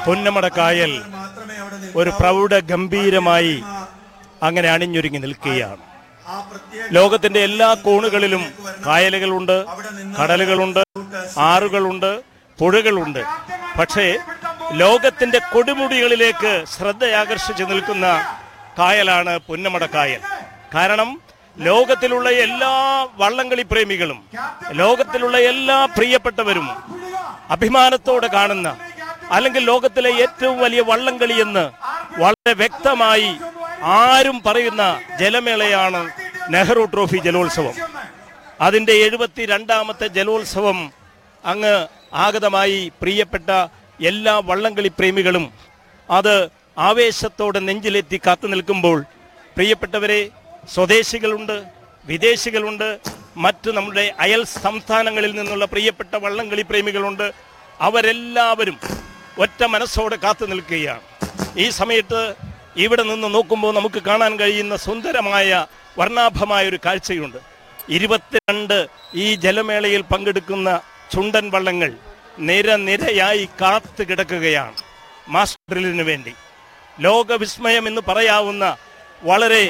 പൊന്നമടക്കായൽ മാത്രമേ അവിടെ ഒരു പ്രൗഢ ഗംഭീരമായി അങ്ങനെ അണിഞ്ഞൊരുങ്ങി നിൽക്കുകയാണ് ആ പ്രത്യേക ലോകത്തിന്റെ എല്ലാ കോണുകളിലും കായലുകളുണ്ട് കടലുകളുണ്ട് ആറുകളുണ്ട് പുഴകളുണ്ട് പക്ഷേ ലോകത്തിന്റെ കൊടുമുടികളിലേക്ക് ശ്രദ്ധയാകർഷിച്ചു നിൽക്കുന്ന കായലാണ് പുന്നമടക്കായൽ കാരണം ലോകത്തിലുള്ള എല്ലാ വള്ളംകളി പ്രേമികളും ലോകത്തിലുള്ള എല്ലാ പ്രിയപ്പെട്ടവരും അഭിമാനത്തോടെ കാണുന്ന അല്ലെങ്കിൽ ലോകത്തിലെ ഏറ്റവും വലിയ വള്ളംകളി എന്ന് വളരെ വ്യക്തമായി ആരും പറയുന്ന ജലമേളയാണ് നെഹ്റു ട്രോഫി ജലോത്സവം അതിന്റെ എഴുപത്തിരണ്ടാമത്തെ ജലോത്സവം അങ്ങ് ആഗതമായി പ്രിയപ്പെട്ട എല്ലാ വള്ളംകളി പ്രേമികളും അത് ആവേശത്തോടെ നെഞ്ചിലെത്തി കാത്തു നിൽക്കുമ്പോൾ പ്രിയപ്പെട്ടവരെ സ്വദേശികളുണ്ട് വിദേശികളുണ്ട് മറ്റ് നമ്മുടെ അയൽ സംസ്ഥാനങ്ങളിൽ നിന്നുള്ള പ്രിയപ്പെട്ട വള്ളംകളി പ്രേമികളുണ്ട് അവരെല്ലാവരും ഒറ്റ മനസ്സോടെ കാത്തു നിൽക്കുകയാണ് ഈ സമയത്ത് ഇവിടെ നിന്ന് നോക്കുമ്പോൾ നമുക്ക് കാണാൻ കഴിയുന്ന സുന്ദരമായ വർണ്ണാഭമായ ഒരു കാഴ്ചയുണ്ട് ഇരുപത്തിരണ്ട് ഈ ജലമേളയിൽ പങ്കെടുക്കുന്ന ചുണ്ടൻ വള്ളങ്ങൾ നിരനിരയായി കാത്തു കിടക്കുകയാണ് മാസ്റ്റർ ഡ്രില്ലിന് വേണ്ടി ലോകവിസ്മയം എന്ന് പറയാവുന്ന വളരെ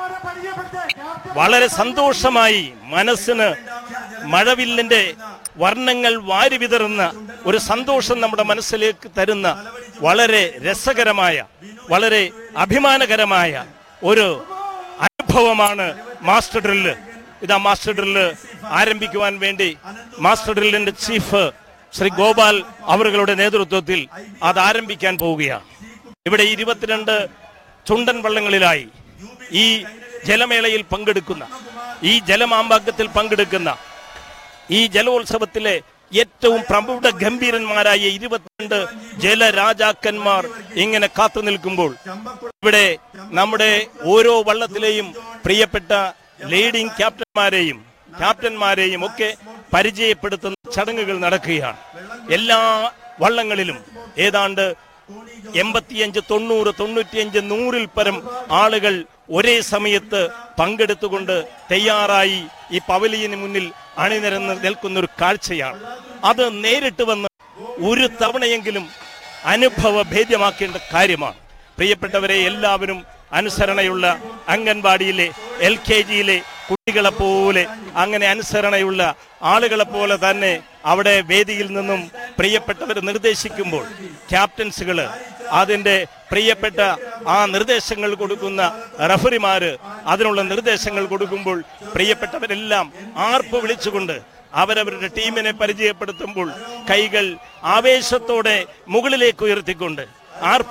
വളരെ സന്തോഷമായി മനസ്സിന് മഴവില്ലിന്റെ വർണ്ണങ്ങൾ വാരി വിതറുന്ന ഒരു സന്തോഷം നമ്മുടെ മനസ്സിലേക്ക് തരുന്ന വളരെ രസകരമായ വളരെ അഭിമാനകരമായ ഒരു അനുഭവമാണ് മാസ്റ്റർ ഡ്രില്ല് ഇതാ മാസ്റ്റർ ഡ്രില്ല് ആരംഭിക്കുവാൻ വേണ്ടി മാസ്റ്റർ ഡ്രില്ലിന്റെ ചീഫ് ശ്രീ ഗോപാൽ അവരുടെ നേതൃത്വത്തിൽ അത് ആരംഭിക്കാൻ പോവുകയാണ് ഇവിടെ ഇരുപത്തിരണ്ട് ചുണ്ടൻ വള്ളങ്ങളിലായി ഈ ജലമേളയിൽ പങ്കെടുക്കുന്ന ഈ ജലമാമ്പാക്കത്തിൽ പങ്കെടുക്കുന്ന ഈ ജലോത്സവത്തിലെ ഏറ്റവും പ്രമുഖ ഗംഭീരന്മാരായ ഇരുപത്തിരണ്ട് ജലരാജാക്കന്മാർ ഇങ്ങനെ കാത്തു നിൽക്കുമ്പോൾ ഇവിടെ നമ്മുടെ ഓരോ വള്ളത്തിലെയും പ്രിയപ്പെട്ട ലീഡിംഗ് ക്യാപ്റ്റന്മാരെയും ക്യാപ്റ്റന്മാരെയും ഒക്കെ പരിചയപ്പെടുത്തുന്ന ചടങ്ങുകൾ നടക്കുകയാണ് എല്ലാ വള്ളങ്ങളിലും ഏതാണ്ട് എൺപത്തിയഞ്ച് തൊണ്ണൂറ് തൊണ്ണൂറ്റിയഞ്ച് നൂറിൽ പരം ആളുകൾ ഒരേ സമയത്ത് പങ്കെടുത്തുകൊണ്ട് തയ്യാറായി ഈ പവലിയന് മുന്നിൽ അണിനിരന്ന് നിൽക്കുന്ന ഒരു കാഴ്ചയാണ് അത് നേരിട്ട് വന്ന് ഒരു തവണയെങ്കിലും അനുഭവ ഭേദ്യമാക്കേണ്ട കാര്യമാണ് പ്രിയപ്പെട്ടവരെ എല്ലാവരും അനുസരണയുള്ള അംഗൻവാടിയിലെ എൽ കെ ജിയിലെ കുട്ടികളെ പോലെ അങ്ങനെ അനുസരണയുള്ള ആളുകളെ പോലെ തന്നെ അവിടെ വേദിയിൽ നിന്നും പ്രിയപ്പെട്ടവർ നിർദ്ദേശിക്കുമ്പോൾ ക്യാപ്റ്റൻസുകൾ അതിന്റെ പ്രിയപ്പെട്ട ആ നിർദ്ദേശങ്ങൾ കൊടുക്കുന്ന റഫറിമാര് അതിനുള്ള നിർദ്ദേശങ്ങൾ കൊടുക്കുമ്പോൾ പ്രിയപ്പെട്ടവരെല്ലാം ആർപ്പ് വിളിച്ചുകൊണ്ട് അവരവരുടെ ടീമിനെ പരിചയപ്പെടുത്തുമ്പോൾ കൈകൾ ആവേശത്തോടെ മുകളിലേക്ക് ഉയർത്തിക്കൊണ്ട് ആർപ്പ്